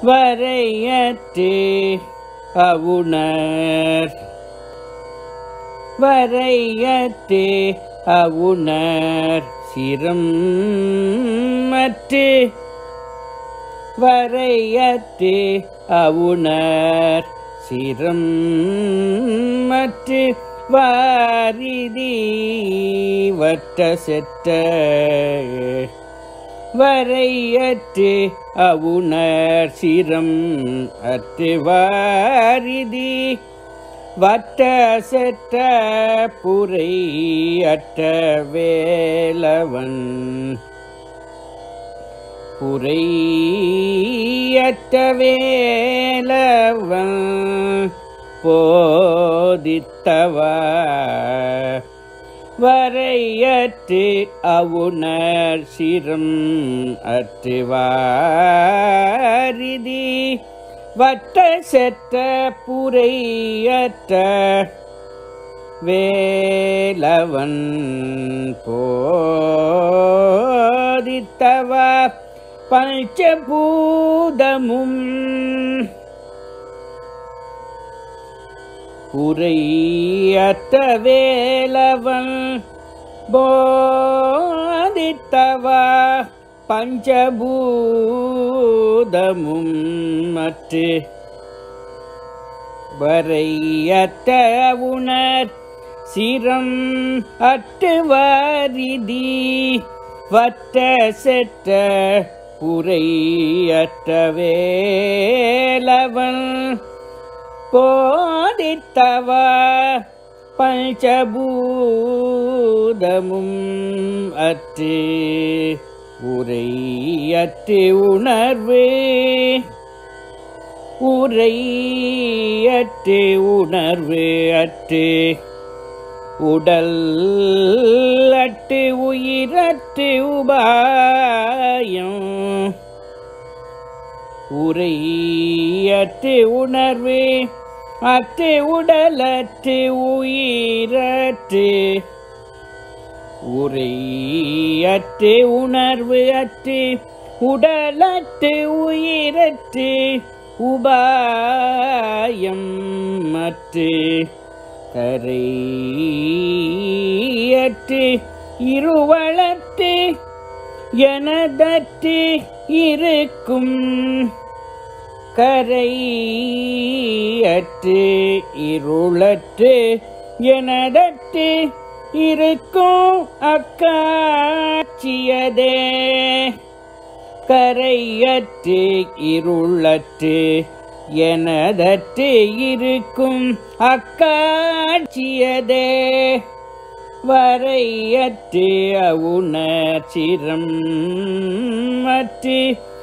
வரையற்றே அவுணர் வரையற்றே அவுணர் சிரம் மற்று வரையற்றே அவுணர் சிரம் மற்று வாரிதி வட்ட செட்ட வரையற்று அவுணர் சிரம் அற்று வாரிதி வட்ட செட்ட புரை அற்ற வேலவன் புரை அற்ற வேலவன் போதித்தவா வரையற்று அவுணர் சிரம் அற்று வாரிதி வட்ட செற்ற புரையற்ற வேலவன் போதித்தவ பஞ்சபூதமும் புரையற்ற வேலவன் போதித்தவ பஞ்சபூதமும் மற்று வரையற்ற உணர் சிரம் அட்டு வாரிதி வட்ட செற்ற புரையற்ற வேலவன் போதித்தவ பஞ்சபூதமும் அற்று உரையற்று உணர்வு உரையற்று உணர்வு அற்று உடல் அட்டு உயிரற்று உபாயம் உரையற்று உணர்வு அற்று உடலற்று உயிரற்று உரையற்று உணர்வு அற்று உடலற்று உயிரற்று உபாயம் அற்று கரையற்று இருவளற்று எனதற்று இருக்கும் கரையற்று இருளற்று எனதற்று இருக்கும் அக்காட்சியதே கரையற்று இருளற்று எனதற்று இருக்கும் அக்காட்சியதே வரையற்று அவுணர்ச்சிரம் மற்று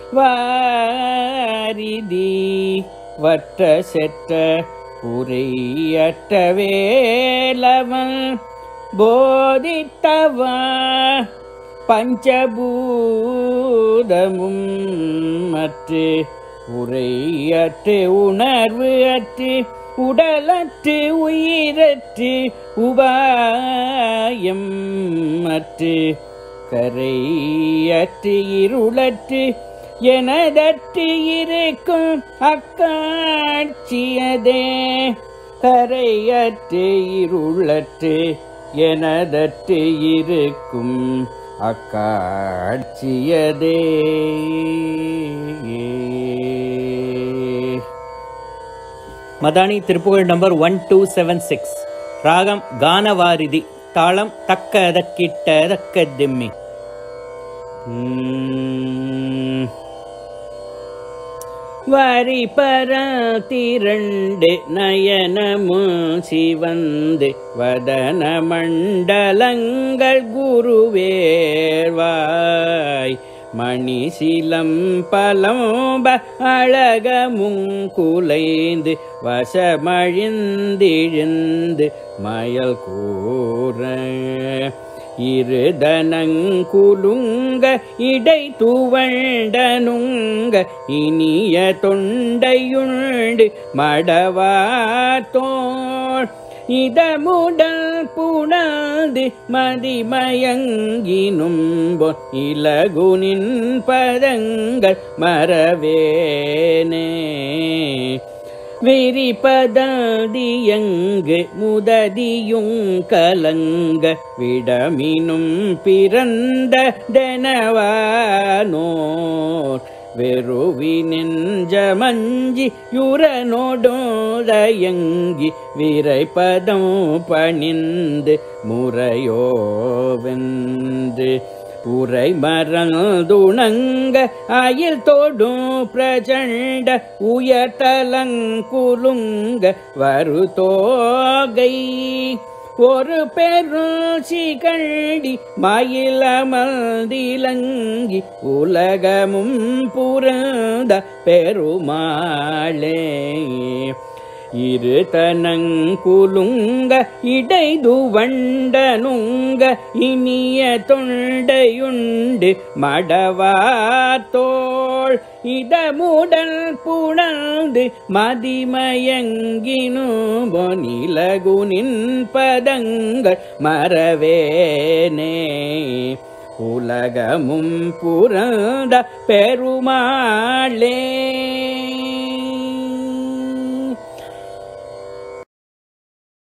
வாரிதி வட்ட செற்ற உரையற்ற வேலவன் போதித்தவா பஞ்சபூதமும் மற்று உரையற்று உணர்வு அற்று உடலற்று உயிரற்று உபாயம் மற்று கரையற்று இருளற்று எனதற்று இருக்கும் அக்காட்சியதே கரையற்று இருளற்று எனதற்று இருக்கும் அக்காட்சியதே மதானி Thiruppugazh number one two seven six ராகம் கானவாரிதி தாளம் தக்க அதக்கிட்ட தக்க திம்மி உம். வரி பரத்திரண்டு நயனமும் சிவந்து வதன மண்டலங்கள் குருவேர்வாய் மணி சிலம்பலம்ப அழகமும் குலைந்து வசமழிந்திழிந்து மயல் கூற இருதனங்குலுங்க இடை துவண்டனுங்க இனிய தொண்டையுண்டு மடவாத்தோள் இதமுடல் புணர்ந்து மதிமயங்கினும் பொன் இலகுனின் பதங்கள் மறவேனே விரிபதியங்கு முததியும் கலங்க விடமினும் பிறந்த தெனவானோர் வெறுவி நெஞ்சமஞ்சி யுரனோடோதயங்கி விரைப்பதம் பணிந்து முறையோவென்று உரை மறந்துணங்க அயில் தொடும் பிரச்சண்ட உயர்தலங்குலுங்க வருதோகை ஒரு பெருச்சி கண்டி மயிலமல்திலங்கி உலகமும் புரந்த பெருமாளே இரு தனங்குலுங்க இடைது வண்டனுங்க இனிய தொண்டையுண்டு மடவாத்தோள் இதமுடல் புணர்ந்து மதிமயங்கினு பொனிலகுனின் பதங்கள் மறவேனே உலகமும் புரந்த பெருமாளே